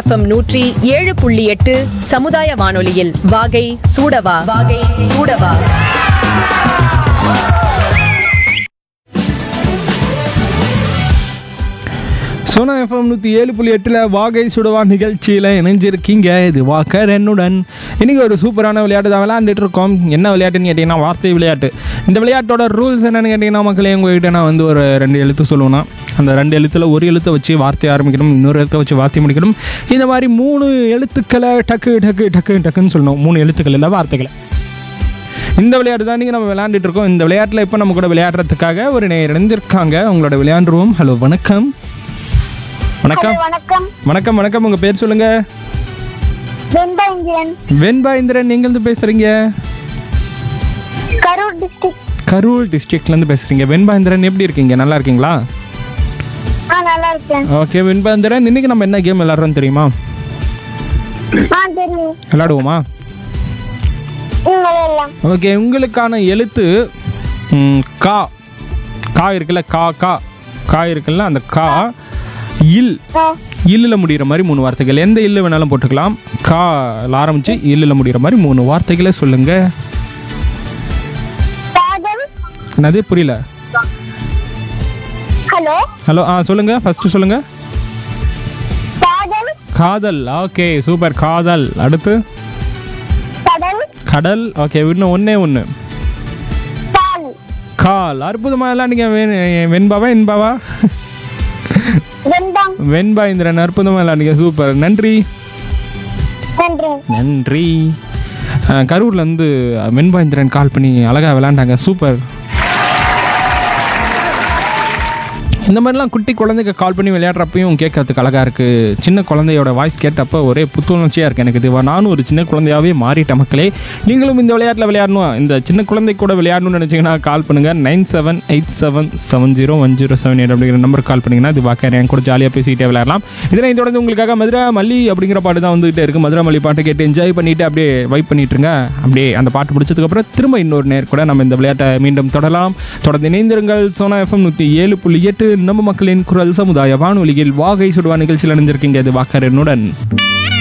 FM நூற்றி ஏழு புள்ளி எட்டு சமுதாய வானொலியில் வாகை சூடவா வாகை சூடவா சோனா எஃப்எம் நூற்றி ஏழு புள்ளி எட்டில் வாகை சுடுவா நிகழ்ச்சியில் இணைஞ்சிருக்கீங்க இது வாக்கர் என்னுடன் இன்றைக்கி ஒரு சூப்பரான விளையாட்டு தான் விளையாண்டுட்டு இருக்கோம் என்ன விளையாட்டுன்னு கேட்டிங்கன்னா வார்த்தை விளையாட்டு இந்த விளையாட்டோட ரூல்ஸ் என்னென்னு கேட்டிங்கன்னா மக்களே உங்ககிட்ட நான் வந்து ஒரு ரெண்டு எழுத்து சொல்லுவேன்னா அந்த ரெண்டு எழுத்தில் ஒரு எழுத்தை வச்சு வார்த்தை ஆரம்பிக்கணும் இன்னொரு எழுத்தை வச்சு வார்த்தை முடிக்கணும் இந்த மாதிரி மூணு எழுத்துக்களை டக்கு டக்கு டக்கு டக்குன்னு சொல்லணும் மூணு எழுத்துக்கள் இல்லை வார்த்தைகளை இந்த விளையாட்டு தான் நீங்கள் நம்ம விளையாண்டுட்டு இருக்கோம் இந்த விளையாட்டில் இப்போ நம்ம கூட விளையாடுறதுக்காக ஒரு நேர் இணைஞ்சிருக்காங்க உங்களோட விளையாண்டுருவோம் ஹலோ வணக்கம் வணக்கம் வணக்கம் வணக்கம் வணக்கம் உங்கள் பேர் சொல்லுங்க வெண்பா இந்தியன் வெண்பா இந்திரன் எங்கேருந்து பேசுகிறீங்க கரூர் டிஸ்ட்ரிக்ட் கரூர் டிஸ்ட்ரிக்ட்லேருந்து பேசுகிறீங்க வெண்பா இந்திரன் எப்படி இருக்கீங்க நல்லா இருக்கீங்களா ஆ நல்லா இருக்கேன் ஓகே வெண்பா இந்திரன் இன்னைக்கு நம்ம என்ன கேம் விளாட்றோம் தெரியுமா ஆ தெரியும் விளாடுவோமா உங்களை எல்லாம் ஓகே உங்களுக்கான எழுத்து ம், கா கா இருக்குல்ல கா கா கா இருக்குல்ல அந்த கா இல் ஆ இல்லில் முடிகிற மாதிரி மூணு வார்த்தைகள் எந்த இல்லு வேணாலும் போட்டுக்கலாம் கால ஆரம்பித்து இல்லில் முடிகிற மாதிரி மூணு வார்த்தைகளை சொல்லுங்கள் காதல் என்னது புரியல ஹலோ ஹலோ ஆ சொல்லுங்கள் ஃபஸ்ட்டு சொல்லுங்கள் காதல் காதல் ஓகே சூப்பர் காதல் அடுத்து கடல் கடல் ஓகே இன்னும் ஒன்றே ஒன்று பால் கால் அற்புதமாக எல்லாம் நீங்கள் வெண்பாவா என்பாவா வெண்பம் வெண்பா இந்திரன் அற்புதமாக விளாண்டிங்க சூப்பர் நன்றி நன்றி நன்றி அஹ், கரூர்லேருந்து வெண்பா இந்திரன் கால் பண்ணி அழகாக விளாண்டாங்க சூப்பர் இந்த மாதிரிலாம் குட்டி குழந்தைங்க கால் பண்ணி விளையாடுறப்பையும் கேட்கறதுக்கு அழகாக இருக்குது சின்ன குழந்தையோட வாய்ஸ் கேட்டப்போ ஒரே புத்துணர்ச்சியாக இருக்குது எனக்கு இது நானும் ஒரு சின்ன குழந்தையாகவே மாறிட்டேன் மக்களே நீங்களும் இந்த விளையாட்டில் விளையாடணும் இந்த சின்ன குழந்தை கூட விளையாடணும்னு நினச்சிங்கன்னா கால் பண்ணுங்கள் nine seven eight seven seven zero one zero seven eight அப்படிங்கிற நம்பர் கால் பண்ணிங்கன்னா இது வாக்கர் என் கூட ஜாலியாக பேசிக்கிட்டே விளையாடலாம் இதனை தொடர்ந்து உங்களுக்காக மதுரை மல்லி அப்படிங்கிற பாட்டு தான் வந்துகிட்டே இருக்குது மதுரை மல்லி பாட்டு கேட்டு என்ஜாய் பண்ணிட்டு அப்படியே வைப் பண்ணிட்டுருங்க அப்படியே அந்த பாட்டு முடிச்சதுக்கப்புறம் திரும்ப இன்னொரு நேர் கூட நம்ம இந்த விளையாட்டை மீண்டும் தொடரலாம் தொடர்ந்து இணைந்திருங்கள் சோனா எஃப்எம் நூற்றி ஏழு புள்ளி எட்டு நம்ம மக்களின் குரல் சமுதாய வானொலியில் வாகை சுடுவா நிகழ்ச்சியில் இணைஞ்சிருக்கீங்க இது வாக்கரனுடன்